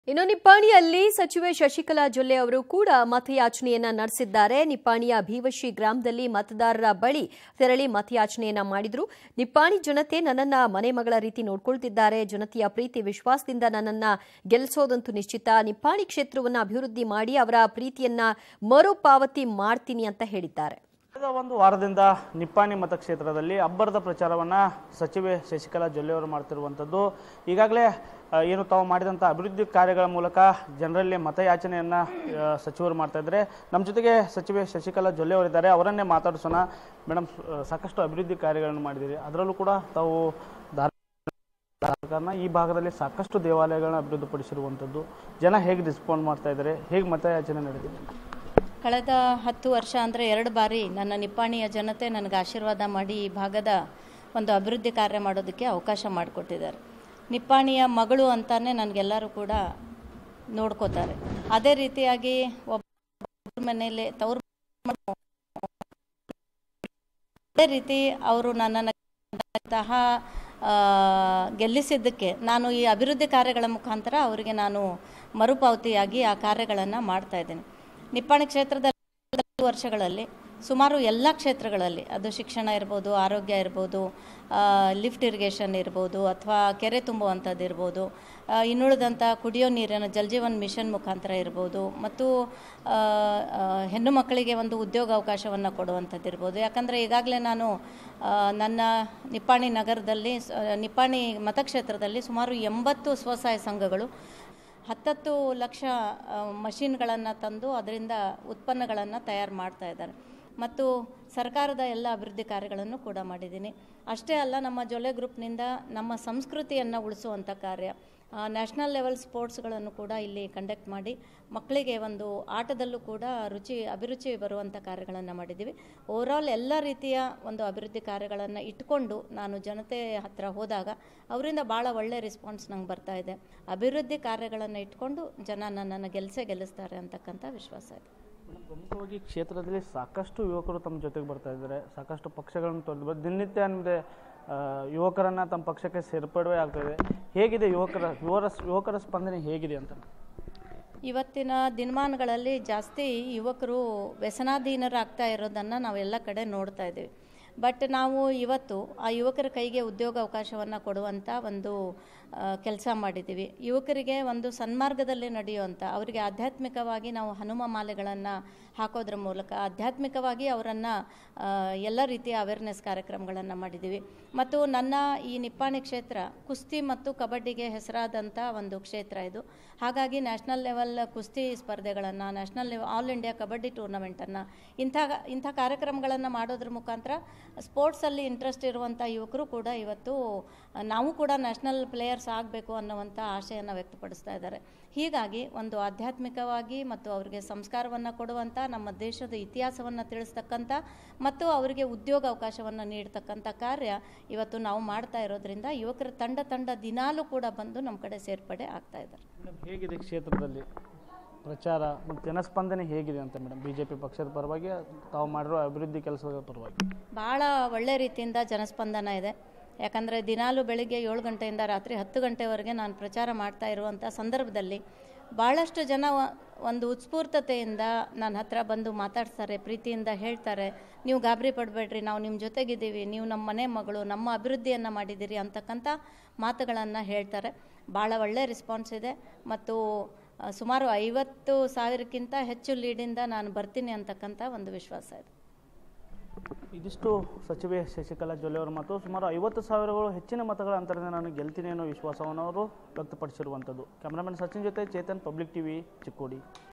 ಇನ್ನು ನಿಪ್ಪಾಣಿಯಲ್ಲಿ ಸಚಿವೆ ಶಶಿಕಲಾ ಜೊಲ್ಲೆ ಅವರು ಕೂಡ ಮತಯಾಚನೆಯನ್ನ ನಡೆಸಿದ್ದಾರೆ ನಿಪ್ಪಾಣಿಯ ಭೀವಶಿ ಗ್ರಾಮದಲ್ಲಿ ಮತದಾರರ ಬಳಿ ತೆರಳಿ ಮತಯಾಚನೆಯನ್ನ ಮಾಡಿದ್ರು ನಿಪ್ಪಾಣಿ ಜನತೆ ನನ್ನನ್ನ ಮನೆ ಮಗಳ ರೀತಿ ನೋಡ್ಕೊಳ್ತಿದ್ದಾರೆ ಜನತೆಯ ಪ್ರೀತಿ ವಿಶ್ವಾಸದಿಂದ ನನ್ನನ್ನ ಗೆಲ್ಲಿಸೋದಂತೂ ನಿಶ್ಚಿತ ನಿಪ್ಪಾಣಿ ಕ್ಷೇತ್ರವನ್ನ ಅಭಿವೃದ್ಧಿ ಮಾಡಿ ಅವರ ಪ್ರೀತಿಯನ್ನ ಮರುಪಾವತಿ ಮಾಡ್ತೀನಿ ಅಂತ ಹೇಳಿದ್ದಾರೆ ಕಳೆದ ಒಂದು ವಾರದಿಂದ ನಿಪ್ಪಾಣಿ ಮತಕ್ಷೇತ್ರದಲ್ಲಿ ಅಬ್ಬರದ ಪ್ರಚಾರವನ್ನು ಸಚಿವೆ ಶಶಿಕಲಾ ಜೊಲ್ಲೆ ಅವರು ಮಾಡ್ತಿರುವಂಥದ್ದು ಈಗಾಗಲೇ ಆ, ಏನು ತಾವು ಮಾಡಿದಂಥ ಅಭಿವೃದ್ಧಿ ಕಾರ್ಯಗಳ ಮೂಲಕ ಜನರಲ್ಲಿ ಮತಯಾಚನೆಯನ್ನು ಆ, ಸಚಿವರು ಮಾಡ್ತಾ ಇದ್ದಾರೆ ನಮ್ಮ ಜೊತೆಗೆ ಸಚಿವೆ ಶಶಿಕಲಾ ಜೊಲ್ಲೆ ಅವರಿದ್ದಾರೆ ಅವರನ್ನೇ ಮಾತಾಡಿಸೋಣ ಮೇಡಮ್ ಸಾಕಷ್ಟು ಅಭಿವೃದ್ಧಿ ಕಾರ್ಯಗಳನ್ನು ಮಾಡಿದ್ದೀರಿ ಅದರಲ್ಲೂ ಕೂಡ ತಾವು ಧಾರ್ಮಿಕ ಕಾರಣ ಈ ಭಾಗದಲ್ಲಿ ಸಾಕಷ್ಟು ದೇವಾಲಯಗಳನ್ನ ಅಭಿವೃದ್ಧಿಪಡಿಸಿರುವಂಥದ್ದು ಜನ ಹೇಗೆ ರೆಸ್ಪಾಂಡ್ ಮಾಡ್ತಾ ಇದ್ದಾರೆ ಹೇಗೆ ಮತಯಾಚನೆ ನಡೆದಿದೆ ಕಳೆದ ಹತ್ತು ವರ್ಷ ಅಂದರೆ ಎರಡು ಬಾರಿ ನನ್ನ ನಿಪ್ಪಾಣಿಯ ಜನತೆ ನನಗೆ ಆಶೀರ್ವಾದ ಮಾಡಿ ಈ ಭಾಗದ ಒಂದು ಅಭಿವೃದ್ಧಿ ಕಾರ್ಯ ಮಾಡೋದಕ್ಕೆ ಅವಕಾಶ ಮಾಡಿಕೊಟ್ಟಿದ್ದಾರೆ ನಿಪ್ಪಾಣಿಯ ಮಗಳು ಅಂತಾನೆ ನನಗೆಲ್ಲರೂ ಕೂಡ ನೋಡ್ಕೋತಾರೆ ಅದೇ ರೀತಿಯಾಗಿ ಒಬ್ಬ ಮನೆಯಲ್ಲಿ ತವ್ರ ಅದೇ ರೀತಿ ಅವರು ನನ್ನನ್ನು ತಹ ಆ, ಗೆಲ್ಲಿಸಿದ್ದಕ್ಕೆ ನಾನು ಈ ಅಭಿವೃದ್ಧಿ ಕಾರ್ಯಗಳ ಮುಖಾಂತರ ಅವರಿಗೆ ನಾನು ಮರುಪಾವತಿಯಾಗಿ ಆ ಕಾರ್ಯಗಳನ್ನು ಮಾಡ್ತಾ ಇದ್ದೇನೆ ನಿಪ್ಪಾಣಿ ಕ್ಷೇತ್ರದಲ್ಲಿ ಹತ್ತು ವರ್ಷಗಳಲ್ಲಿ ಸುಮಾರು ಎಲ್ಲ ಕ್ಷೇತ್ರಗಳಲ್ಲಿ ಅದು ಶಿಕ್ಷಣ ಇರ್ಬೋದು ಆರೋಗ್ಯ ಇರ್ಬೋದು ಲಿಫ್ಟ್ ಇರಿಗೇಷನ್ ಇರ್ಬೋದು ಅಥವಾ ಕೆರೆ ತುಂಬುವಂಥದ್ದು ಇರ್ಬೋದು ಆ, ಇನ್ನುಳಿದಂಥ ಕುಡಿಯೋ ನೀರಿನ ಜಲಜೀವನ್ ಮಿಷನ್ ಮುಖಾಂತರ ಇರ್ಬೋದು ಮತ್ತು ಆ, ಆ, ಹೆಣ್ಣು ಮಕ್ಕಳಿಗೆ ಒಂದು ಉದ್ಯೋಗ ಅವಕಾಶವನ್ನು ಕೊಡುವಂಥದ್ದು ಇರ್ಬೋದು ಯಾಕಂದರೆ ಈಗಾಗಲೇ ನಾನು ಆ, ನನ್ನ ನಿಪ್ಪಾಣಿ ನಗರದಲ್ಲಿ ಸ- ನಿಪ್ಪಾಣಿ ಮತಕ್ಷೇತ್ರದಲ್ಲಿ ಸುಮಾರು ಎಂಬತ್ತು ಸ್ವಸಹಾಯ ಸಂಘಗಳು ಹತ್ತತ್ತು ಲಕ್ಷ ಮಷಿನ್ಗಳನ್ನು ತಂದು ಅದರಿಂದ ಉತ್ಪನ್ನಗಳನ್ನು ತಯಾರು ಮಾಡ್ತಾ ಇದ್ದಾರೆ ಮತ್ತು ಸರ್ಕಾರದ ಎಲ್ಲ ಅಭಿವೃದ್ಧಿ ಕಾರ್ಯಗಳನ್ನು ಕೂಡ ಮಾಡಿದ್ದೀನಿ ಅಷ್ಟೇ ಅಲ್ಲ ನಮ್ಮ ಜೊಲೆ ಗ್ರೂಪ್ನಿಂದ ನಮ್ಮ ಸಂಸ್ಕೃತಿಯನ್ನು ಉಳಿಸುವಂಥ ಕಾರ್ಯ ನ್ಯಾಷನಲ್ ಲೆವೆಲ್ ಸ್ಪೋರ್ಟ್ಸ್ಗಳನ್ನು ಕೂಡ ಇಲ್ಲಿ ಕಂಡಕ್ಟ್ ಮಾಡಿ ಮಕ್ಕಳಿಗೆ ಒಂದು ಆಟದಲ್ಲೂ ಕೂಡ ರುಚಿ ಅಭಿರುಚಿ ಬರುವಂಥ ಕಾರ್ಯಗಳನ್ನು ಮಾಡಿದ್ದೀವಿ ಓವರಾಲ್ ಎಲ್ಲ ರೀತಿಯ ಒಂದು ಅಭಿವೃದ್ಧಿ ಕಾರ್ಯಗಳನ್ನು ಇಟ್ಕೊಂಡು ನಾನು ಜನತೆ ಹತ್ರ ಹೋದಾಗ ಅವರಿಂದ ಭಾಳ ಒಳ್ಳೆ ರೆಸ್ಪಾನ್ಸ್ ನಂಗೆ ಬರ್ತಾ ಇದೆ ಅಭಿವೃದ್ಧಿ ಕಾರ್ಯಗಳನ್ನು ಇಟ್ಕೊಂಡು ಜನ ನನ್ನನ್ನು ಗೆಲ್ಸೇ ಗೆಲ್ಲಿಸ್ತಾರೆ ಅಂತಕ್ಕಂಥ ವಿಶ್ವಾಸ ಇದೆ ಮೇಡಮ್, ಪ್ರಮುಖವಾಗಿ ಕ್ಷೇತ್ರದಲ್ಲಿ ಸಾಕಷ್ಟು ಯುವಕರು ತಮ್ಮ ಜೊತೆಗೆ ಬರ್ತಾ ಇದ್ದಾರೆ ಸಾಕಷ್ಟು ಪಕ್ಷಗಳನ್ನು ತೊರೆದು ಬರ್- ದಿನನಿತ್ಯ ಅಂದರೆ ಯುವಕರನ್ನ ತಮ್ಮ ಪಕ್ಷಕ್ಕೆ ಸೇರ್ಪಡೆ ಆಗ್ತಾ ಇದೆ ಹೇಗಿದೆ ಯುವಕರ ಯುವರ ಯುವಕರ ಸ್ಪಂದನೆ ಹೇಗಿದೆ ಅಂತ ಇವತ್ತಿನ ದಿನಮಾನಗಳಲ್ಲಿ ಜಾಸ್ತಿ ಯುವಕರು ವ್ಯಸನಾಧೀನರಾಗ್ತಾ ಇರೋದನ್ನು ನಾವೆಲ್ಲ ಕಡೆ ನೋಡ್ತಾ ಇದ್ದೀವಿ ಬಟ್ ನಾವು ಇವತ್ತು ಆ ಯುವಕರ ಕೈಗೆ ಉದ್ಯೋಗ ಅವಕಾಶವನ್ನು ಕೊಡುವಂಥ ಒಂದು ಕೆಲಸ ಮಾಡಿದ್ದೀವಿ ಯುವಕರಿಗೆ ಒಂದು ಸನ್ಮಾರ್ಗದಲ್ಲಿ ನಡೆಯುವಂಥ ಅವರಿಗೆ ಆಧ್ಯಾತ್ಮಿಕವಾಗಿ ನಾವು ಹನುಮ ಮಾಲೆಗಳನ್ನು ಹಾಕೋದ್ರ ಮೂಲಕ ಆಧ್ಯಾತ್ಮಿಕವಾಗಿ ಅವರನ್ನು ಎಲ್ಲ ರೀತಿಯ ಅವೇರ್ನೆಸ್ ಕಾರ್ಯಕ್ರಮಗಳನ್ನು ಮಾಡಿದ್ದೀವಿ ಮತ್ತು ನನ್ನ ಈ ನಿಪ್ಪಾಣಿ ಕ್ಷೇತ್ರ ಕುಸ್ತಿ ಮತ್ತು ಕಬಡ್ಡಿಗೆ ಹೆಸರಾದಂಥ ಒಂದು ಕ್ಷೇತ್ರ ಇದು ಹಾಗಾಗಿ ನ್ಯಾಷನಲ್ ಲೆವೆಲ್ ಕುಸ್ತಿ ಸ್ಪರ್ಧೆಗಳನ್ನು national level all India kabaddi ಟೂರ್ನಮೆಂಟನ್ನು ಇಂಥ ಇಂಥ ಕಾರ್ಯಕ್ರಮಗಳನ್ನು ಮಾಡೋದ್ರ ಮುಖಾಂತರ ಸ್ಪೋರ್ಟ್ಸಲ್ಲಿ ಇಂಟ್ರೆಸ್ಟ್ ಇರುವಂಥ ಯುವಕರು ಕೂಡ ಇವತ್ತು ಆ, ನಾವು ಕೂಡ ನ್ಯಾಷನಲ್ ಪ್ಲೇಯರ್ಸ್ ಆಗಬೇಕು ಅನ್ನುವಂಥ ಆಶೆಯನ್ನು ವ್ಯಕ್ತಪಡಿಸ್ತಾ ಇದ್ದಾರೆ ಹೀಗಾಗಿ ಒಂದು ಆಧ್ಯಾತ್ಮಿಕವಾಗಿ ಮತ್ತು ಅವರಿಗೆ ಸಂಸ್ಕಾರವನ್ನು ಕೊಡುವಂಥ ನಮ್ಮ ದೇಶದ ಇತಿಹಾಸವನ್ನು ತಿಳಿಸ್ತಕ್ಕಂಥ ಮತ್ತು ಅವರಿಗೆ ಉದ್ಯೋಗ ಅವಕಾಶವನ್ನು ನೀಡ್ತಕ್ಕಂಥ ಕಾರ್ಯ ಇವತ್ತು ನಾವು ಮಾಡ್ತಾ ಇರೋದ್ರಿಂದ ಯುವಕರ ತಂಡ ತಂಡ ದಿನಾಲೂ ಕೂಡ ಬಂದು ನಮ್ಮ ಕಡೆ ಸೇರ್ಪಡೆ ಆಗ್ತಾ ಇದ್ದಾರೆ ಮೇಡಮ್ ಹೇಗಿದೆ ಕ್ಷೇತ್ರದಲ್ಲಿ ಪ್ರಚಾರ ಮತ್ತು ಜನಸ್ಪಂದನೆ ಹೇಗಿದೆ ಅಂತ ಮೇಡಮ್ ಬಿ ಜೆ ಪಿ ಪಕ್ಷದ ಪರವಾಗಿ ತಾವು ಮಾಡಿರೋ ಅಭಿವೃದ್ಧಿ ಕೆಲಸದ ಪರವಾಗಿ ಭಾಳ ಒಳ್ಳೆ ರೀತಿಯಿಂದ ಜನಸ್ಪಂದನ ಇದೆ ಯಾಕಂದರೆ ದಿನಾಲು ಬೆಳಿಗ್ಗೆ ಏಳು ಗಂಟೆಯಿಂದ ರಾತ್ರಿ ಹತ್ತು ಗಂಟೆವರೆಗೆ ನಾನು ಪ್ರಚಾರ ಮಾಡ್ತಾ ಇರುವಂಥ ಸಂದರ್ಭದಲ್ಲಿ ಭಾಳಷ್ಟು ಜನ ವ- ಒಂದು ಉತ್ಸ್ಫೂರ್ತತೆಯಿಂದ ನನ್ನ ಹತ್ರ ಬಂದು ಮಾತಾಡ್ತಾರೆ ಪ್ರೀತಿಯಿಂದ ಹೇಳ್ತಾರೆ ನೀವು ಗಾಬರಿ ಪಡಬೇಡ್ರಿ ನಾವು ನಿಮ್ಮ ಜೊತೆಗಿದ್ದೀವಿ ನೀವು ನಮ್ಮ ಮನೆ ಮಗಳು ನಮ್ಮ ಅಭಿವೃದ್ಧಿಯನ್ನು ಮಾಡಿದ್ದೀರಿ ಅಂತಕ್ಕಂಥ ಮಾತುಗಳನ್ನು ಹೇಳ್ತಾರೆ ಭಾಳ ಒಳ್ಳೆ ರೆಸ್ಪಾನ್ಸ್ ಇದೆ ಮತ್ತು ಆ, ಸುಮಾರು ಐವತ್ತು ಸಾವಿರಕ್ಕಿಂತ ಹೆಚ್ಚು ಲೀಡಿಂದ ನಾನು ಬರ್ತೀನಿ ಅಂತಕ್ಕಂಥ ಒಂದು ವಿಶ್ವಾಸ ಇದೆ ಇದಿಷ್ಟು ಸಚಿವೆ ಶಶಿಕಲಾ ಜೊಲ್ಲೆ ಅವರ ಮತ್ತು ಸುಮಾರು ಐವತ್ತು ಸಾವಿರಗಳು ಹೆಚ್ಚಿನ ಮತಗಳ ಅಂತರದಿಂದ ನಾನು ಗೆಲ್ತೀನಿ ಅನ್ನೋ ವಿಶ್ವಾಸವನ್ನು ಅವರು ವ್ಯಕ್ತಪಡಿಸಿರುವಂಥದ್ದು ಕ್ಯಾಮ್ರಾಮನ್ ಸಚಿನ್ ಜೊತೆ ಚೇತನ್ ಪಬ್ಲಿಕ್ ಟಿವಿ ಚಿಕ್ಕೋಡಿ